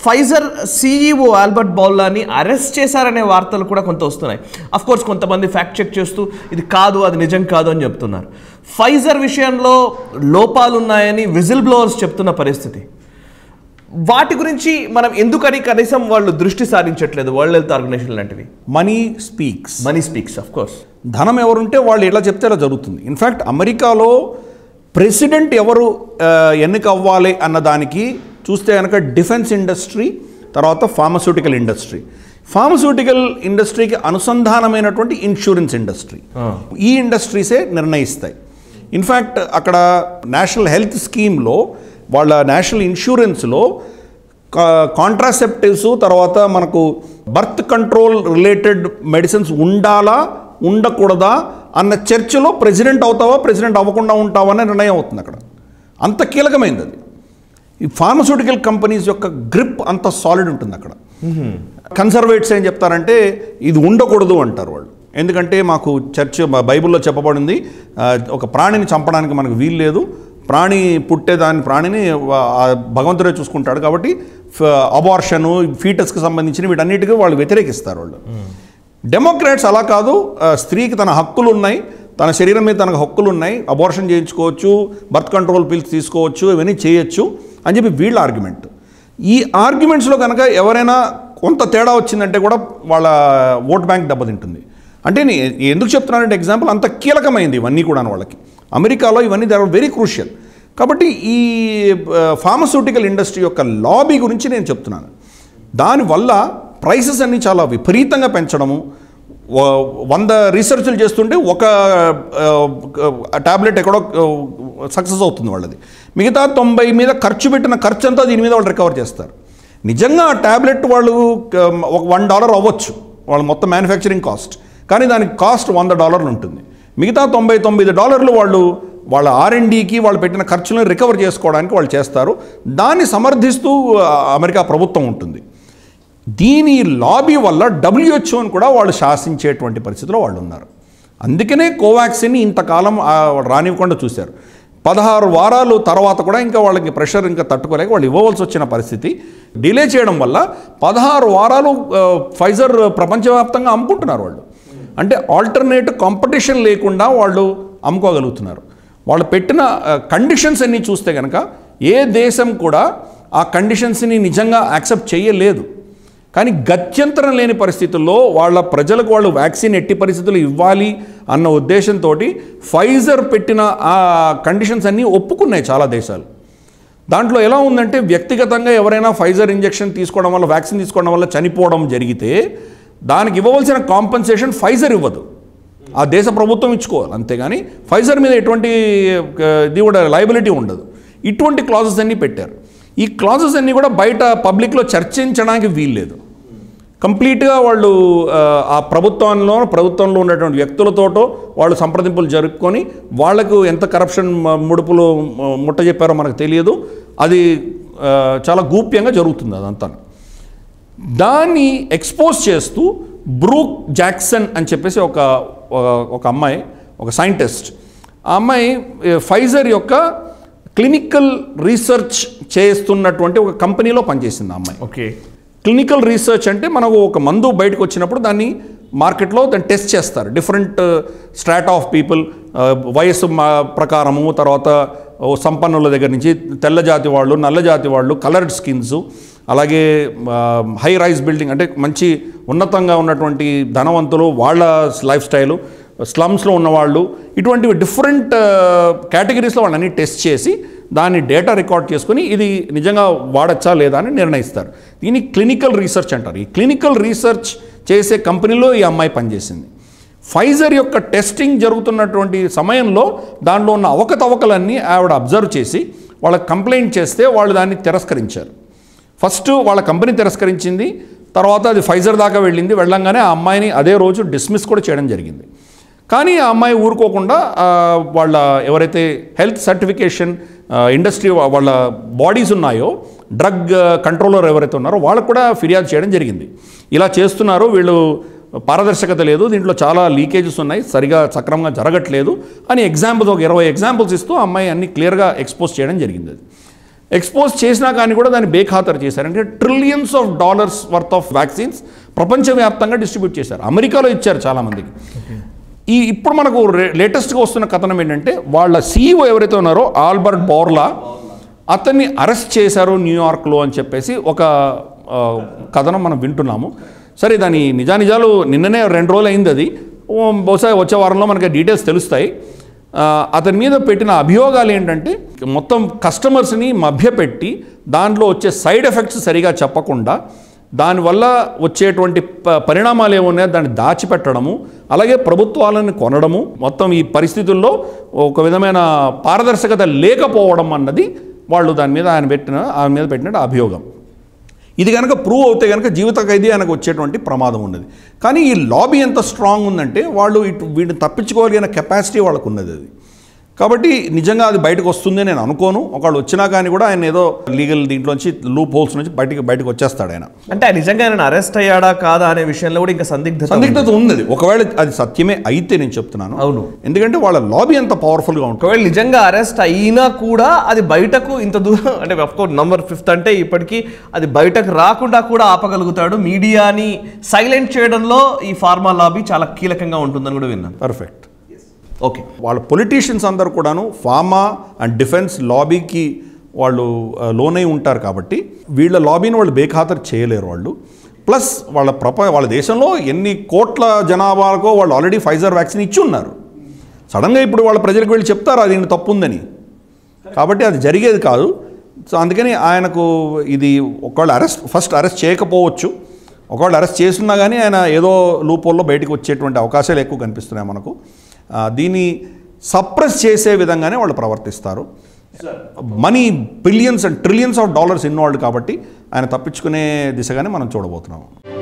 Pfizer CEO Albert బౌల్లాని arrest చేశారనే వార్తలు కూడా కొంత వస్తున్నాయి అఫ్ కోర్స్ కొంతమంది ఫ్యాక్ట్ చెక్ చేస్తూ ఇది కాదు అది నిజం కాదు అని చెప్తున్నారు ఫైజర్ విషయంలో లోపాలు ఉన్నాయని విజిల్ బ్లోవర్స్ చెప్తున్న పరిస్థితి వాటి గురించి మనం ఎందుకని కనీసం వాళ్ళు దృష్టి సారించట్లేదు వరల్డ్ హెల్త్ ఆర్గనైజేషన్ లాంటివి money speaks money speaks of course ధనం ఎవరుంటే వాళ్ళు ఎలా చెప్తే అలా జరుగుతుంది ఇన్ఫ్యాక్ట్ అమెరికాలో ప్రెసిడెంట్ ఎవరు ఆ, ఎన్నిక అవ్వాలి అన్న దానికి చూస్తే కనుక డిఫెన్స్ ఇండస్ట్రీ తర్వాత ఫార్మస్యూటికల్ ఇండస్ట్రీ ఫార్మస్యూటికల్ ఇండస్ట్రీకి అనుసంధానమైనటువంటి ఇన్సూరెన్స్ ఇండస్ట్రీ ఈ ఇండస్ట్రీసే నిర్ణయిస్తాయి ఇన్ఫ్యాక్ట్ అక్కడ నేషనల్ హెల్త్ స్కీమ్లో వాళ్ళ నేషనల్ ఇన్సూరెన్స్లో కాంట్రాసెప్టివ్స్ తర్వాత మనకు బర్త్ కంట్రోల్ రిలేటెడ్ మెడిసిన్స్ ఉండాలా ఉండకూడదా అన్న చర్చలో ప్రెసిడెంట్ అవుతావా ప్రెసిడెంట్ అవ్వకుండా ఉంటావా అనే నిర్ణయం అవుతుంది అక్కడ అంత కీలకమైనది అది ఈ ఫార్మస్యూటికల్ కంపెనీస్ యొక్క గ్రిప్ అంత సాలిడ్ ఉంటుంది అక్కడ కన్సర్వేట్స్ ఏం చెప్తారంటే ఇది ఉండకూడదు అంటారు వాళ్ళు ఎందుకంటే మాకు చర్చ్ మా బైబిల్లో చెప్పబడింది ఆ, ఒక ప్రాణిని చంపడానికి మనకు వీలు లేదు ప్రాణి పుట్టే దాని ప్రాణిని ఆ భగవంతుడే చూసుకుంటాడు కాబట్టి అబార్షను ఫీటస్కి సంబంధించిన వీటన్నిటికీ వాళ్ళు వ్యతిరేకిస్తారు వాళ్ళు డెమోక్రాట్స్ అలా కాదు ఆ, స్త్రీకి తన హక్కులు ఉన్నాయి తన శరీరం మీద తనకు హక్కులు ఉన్నాయి అబార్షన్ చేయించుకోవచ్చు బర్త్ కంట్రోల్ పిల్స్ తీసుకోవచ్చు ఇవన్నీ చేయొచ్చు అని చెప్పి వీళ్ళ ఆర్గ్యుమెంట్ ఈ ఆర్గ్యుమెంట్స్లో కనుక ఎవరైనా కొంత తేడా వచ్చిందంటే కూడా వాళ్ళ ఓట్ బ్యాంక్ దెబ్బతింటుంది అంటే నేను ఎందుకు చెప్తున్నానంటే ఎగ్జాంపుల్ అంత కీలకమైంది ఇవన్నీ కూడా వాళ్ళకి అమెరికాలో ఇవన్నీ దే ఆర్ వెరీ క్రూషియల్ కాబట్టి ఈ ఫార్మస్యూటికల్ ఇండస్ట్రీ యొక్క లాబీ గురించి నేను చెప్తున్నాను దానివల్ల ప్రైసెస్ అన్నీ చాలా విపరీతంగా పెంచడము వ- వంద రీసెర్చ్లు చేస్తుంటే ఒక ట్యాబ్లెట్ ఎక్కడో సక్సెస్ అవుతుంది వాళ్ళది మిగతా తొంభై మీద ఖర్చు పెట్టిన ఖర్చు అంతా దీని మీద వాళ్ళు రికవర్ చేస్తారు నిజంగా ఆ ట్యాబ్లెట్ వాళ్ళు ఆ, ఒక వన్ డాలర్ అవ్వచ్చు వాళ్ళ మొత్తం మ్యానుఫ్యాక్చరింగ్ కాస్ట్ కానీ దానికి కాస్ట్ వంద డాలర్లు ఉంటుంది మిగతా తొంభై తొమ్మిది డాలర్లు వాళ్ళు వాళ్ళ ఆర్ఎండికి వాళ్ళు పెట్టిన ఖర్చులను రికవర్ చేసుకోవడానికి వాళ్ళు చేస్తారు దాన్ని సమర్థిస్తూ ఆ, అమెరికా ప్రభుత్వం ఉంటుంది దీని లాబీ వల్ల డబ్ల్యూహెచ్ఓని కూడా వాళ్ళు శాసించేటువంటి పరిస్థితిలో వాళ్ళు ఉన్నారు అందుకనే కోవాక్సిన్ని ఇంతకాలం ఆ, రానివ్వకుండా చూశారు పదహారు వారాలు తర్వాత కూడా ఇంకా వాళ్ళకి ప్రెషర్ ఇంకా తట్టుకోలేక వాళ్ళు ఇవ్వవలసి వచ్చిన పరిస్థితి డిలే చేయడం వల్ల పదహారు వారాలు ఆ, ఫైజర్ ప్రపంచవ్యాప్తంగా అమ్ముకుంటున్నారు వాళ్ళు అంటే ఆల్టర్నేట్ కాంపిటీషన్ లేకుండా వాళ్ళు అమ్ముకోగలుగుతున్నారు వాళ్ళు పెట్టిన కండిషన్స్ అన్నీ చూస్తే కనుక ఏ దేశం కూడా ఆ కండిషన్స్ని నిజంగా యాక్సెప్ట్ చేయలేదు కానీ గత్యంతరం లేని పరిస్థితుల్లో వాళ్ళ ప్రజలకు వాళ్ళు వ్యాక్సిన్ ఎట్టి పరిస్థితులు ఇవ్వాలి అన్న ఉద్దేశంతో ఫైజర్ పెట్టిన ఆ కండిషన్స్ అన్నీ ఒప్పుకున్నాయి చాలా దేశాలు దాంట్లో ఎలా ఉందంటే వ్యక్తిగతంగా ఎవరైనా ఫైజర్ ఇంజెక్షన్ తీసుకోవడం వల్ల వ్యాక్సిన్ తీసుకోవడం వల్ల చనిపోవడం జరిగితే దానికి ఇవ్వవలసిన కాంపన్సేషన్ ఫైజర్ ఇవ్వదు ఆ దేశ ప్రభుత్వం ఇచ్చుకోవాలి అంతేగాని ఫైజర్ మీద ఎటువంటి ఆ, ఇది కూడా లయబిలిటీ ఉండదు ఇటువంటి క్లాజెస్ అన్నీ పెట్టారు ఈ క్లాజెస్ అన్నీ కూడా బయట పబ్లిక్లో చర్చించడానికి వీల్లేదు కంప్లీట్గా వాళ్ళు ఆ, ఆ ప్రభుత్వంలో ప్రభుత్వంలో ఉన్నటువంటి వ్యక్తులతోటో వాళ్ళు సంప్రదింపులు జరుపుకొని వాళ్లకు ఎంత కరప్షన్ మ- ముడుపులు మ- ముట్ట చెప్పారో మనకు తెలియదు అది ఆ, చాలా గూప్యంగా జరుగుతుంది అదంతా దాన్ని ఎక్స్పోజ్ చేస్తూ బ్రూక్ జాక్సన్ అని చెప్పేసి ఒక ఒక- ఒక అమ్మాయి ఒక సైంటిస్ట్ ఆ అమ్మాయి ఏ, ఫైజర్ యొక్క క్లినికల్ రీసెర్చ్ చేస్తున్నటువంటి ఒక కంపెనీలో పనిచేసింది ఆ అమ్మాయి ఓకే క్లినికల్ రీసెర్చ్ అంటే మనకు ఒక మందు బయటకు వచ్చినప్పుడు దాన్ని మార్కెట్లో దాన్ని టెస్ట్ చేస్తారు డిఫరెంట్ స్ట్రాట్ ఆఫ్ పీపుల్ వయస్సు మా- ప్రకారము తర్వాత ఓ సంపన్నుల దగ్గర నుంచి తెల్ల జాతి వాళ్ళు నల్ల జాతి వాళ్ళు కలర్డ్ స్కిన్స్ అలాగే హై రైజ్ బిల్డింగ్ అంటే మంచి ఉన్నతంగా ఉన్నటువంటి ధనవంతులు వాళ్ళ లైఫ్ స్టైలు స్లమ్స్లో ఉన్నవాళ్ళు ఇటువంటివి డిఫరెంట్ కేటగిరీస్లో వాళ్ళని టెస్ట్ చేసి దాన్ని డేటా రికార్డ్ చేసుకొని ఇది నిజంగా వాడచ్చా లేదా అని నిర్ణయిస్తారు దీన్ని క్లినికల్ రీసెర్చ్ అంటారు ఈ క్లినికల్ రీసెర్చ్ చేసే కంపెనీలో ఈ అమ్మాయి పనిచేసింది ఫైజర్ యొక్క టెస్టింగ్ జరుగుతున్నటువంటి సమయంలో దానిలో ఉన్న అవకతవకలన్నీ ఆవిడ అబ్జర్వ్ చేసి వాళ్ళకి కంప్లైంట్ చేస్తే వాళ్ళు దాన్ని తిరస్కరించారు ఫస్ట్ వాళ్ళ కంపెనీ తిరస్కరించింది తర్వాత అది ఫైజర్ దాకా వెళ్ళింది వెళ్ళంగానే ఆ అమ్మాయిని అదే రోజు డిస్మిస్ కూడా చేయడం జరిగింది కానీ ఆ అమ్మాయి ఊరుకోకుండా ఆ, వాళ్ళ ఎవరైతే హెల్త్ సర్టిఫికేషన్ ఇండస్ట్రీ వాళ్ళ బాడీస్ ఉన్నాయో డ్రగ్ కంట్రోలర్ ఎవరైతే ఉన్నారో వాళ్ళకు కూడా ఫిర్యాదు చేయడం జరిగింది ఇలా చేస్తున్నారు వీళ్ళు పారదర్శకత లేదు దీంట్లో చాలా లీకేజెస్ ఉన్నాయి సరిగా సక్రమంగా జరగట్లేదు అని ఎగ్జాంపుల్స్ ఒక ఇరవై ఎగ్జాంపుల్స్ ఇస్తూ ఆ అమ్మాయి అన్ని క్లియర్గా ఎక్స్పోజ్ చేయడం జరిగింది అది ఎక్స్పోజ్ చేసినా కానీ కూడా దాన్ని బేఖాతరు చేశారు అంటే trillions of dollars worth of vaccines ప్రపంచవ్యాప్తంగా డిస్ట్రిబ్యూట్ చేశారు అమెరికాలో ఇచ్చారు చాలామందికి ఈ ఇప్పుడు మనకు లేటెస్ట్గా వస్తున్న కథనం ఏంటంటే వాళ్ళ సీఈఓ ఎవరైతే ఉన్నారో ఆల్బర్ట్ బోర్లా అతన్ని అరెస్ట్ చేశారు న్యూయార్క్లో అని చెప్పేసి ఒక ఆ, కథనం మనం వింటున్నాము సరే దాని నిజానిజాలు నిన్ననే రెండు రోజులు అయింది అది ఓ, బహుశా వచ్చే వారంలో మనకి డీటెయిల్స్ తెలుస్తాయి ఆ, అతని మీద పెట్టిన అభియోగాలు ఏంటంటే మొత్తం కస్టమర్స్ని మభ్యపెట్టి దాంట్లో వచ్చే సైడ్ ఎఫెక్ట్స్ సరిగా చెప్పకుండా దానివల్ల వచ్చేటువంటి ప- పరిణామాలు ఏమున్నాయో దాన్ని దాచిపెట్టడము అలాగే ప్రభుత్వాలను కొనడము మొత్తం ఈ పరిస్థితుల్లో ఒక విధమైన పారదర్శకత లేకపోవడం అన్నది వాళ్ళు దాని మీద ఆయన పెట్టిన ఆయన మీద పెట్టిన అభియోగం ఇది కనుక ప్రూవ్ అవుతే కనుక జీవిత ఖైదీ ఆయనకు వచ్చేటువంటి ప్రమాదం ఉన్నది కానీ ఈ లాబీ ఎంత స్ట్రాంగ్ ఉందంటే వాళ్ళు ఇటు వీటిని తప్పించుకోగలిగిన కెపాసిటీ వాళ్ళకు ఉన్నది అది కాబట్టి నిజంగా అది బయటకు వస్తుంది నేను అనుకోను ఒకళ్ళు వచ్చినా కానీ కూడా ఆయన ఏదో లీగల్ దీంట్లోంచి లూప్ హోల్స్ నుంచి బయటికి బయటకు వచ్చేస్తాడు ఆయన అంటే ఆయన నిజంగా ఆయన అరెస్ట్ అయ్యాడా కాదా అనే విషయంలో కూడా ఇంకా సందిగ్ధత ఉంది. సందిగ్ధత ఉన్నది ఒకవేళ అది సత్యమే అయితే నేను చెప్తున్నాను అవును. ఎందుకంటే వాళ్ళ లాబీ అంత పవర్ఫుల్గా ఉంటుంది ఒకవేళ నిజంగా అరెస్ట్ అయినా కూడా అది బయటకు ఇంత దూరం అంటే కోర్స్ నంబర్ ఫిఫ్త్ అంటే ఇప్పటికీ అది బయటకు రాకుండా కూడా ఆపగలుగుతాడు మీడియాని సైలెంట్ చేయడంలో ఈ ఫార్మా లాబీ చాలా కీలకంగా ఉంటుందని కూడా విన్నాను పర్ఫెక్ట్ ఓకే వాళ్ళ పొలిటీషియన్స్ అందరు కూడాను ఫార్మా అండ్ డిఫెన్స్ లాబీకి వాళ్ళు ఆ, లోనై ఉంటారు కాబట్టి వీళ్ళ లాబీని వాళ్ళు బేఖాతరు చేయలేరు వాళ్ళు ప్లస్ వాళ్ళ ప్రప వాళ్ళ దేశంలో ఎన్ని కోట్ల జనాభాకో వాళ్ళు ఆల్రెడీ ఫైజర్ వ్యాక్సిన్ ఇచ్చి ఉన్నారు సడన్గా ఇప్పుడు వాళ్ళ ప్రజలకు వెళ్ళి చెప్తారు అది ఈయన తప్పు ఉందని కాబట్టి అది జరిగేది కాదు సో అందుకని ఆయనకు ఇది ఒకవేళ అరెస్ట్ ఫస్ట్ అరెస్ట్ చేయకపోవచ్చు ఒకవేళ అరెస్ట్ చేస్తున్నా కానీ ఆయన ఏదో లూపోల్లో బయటకు వచ్చేటువంటి అవకాశాలు ఎక్కువ కనిపిస్తున్నాయి మనకు ఆ, దీన్ని సప్రెస్ చేసే విధంగానే వాళ్ళు ప్రవర్తిస్తారు money billions and trillions of dollars involved కాబట్టి ఆయన తప్పించుకునే దిశగానే మనం చూడబోతున్నాము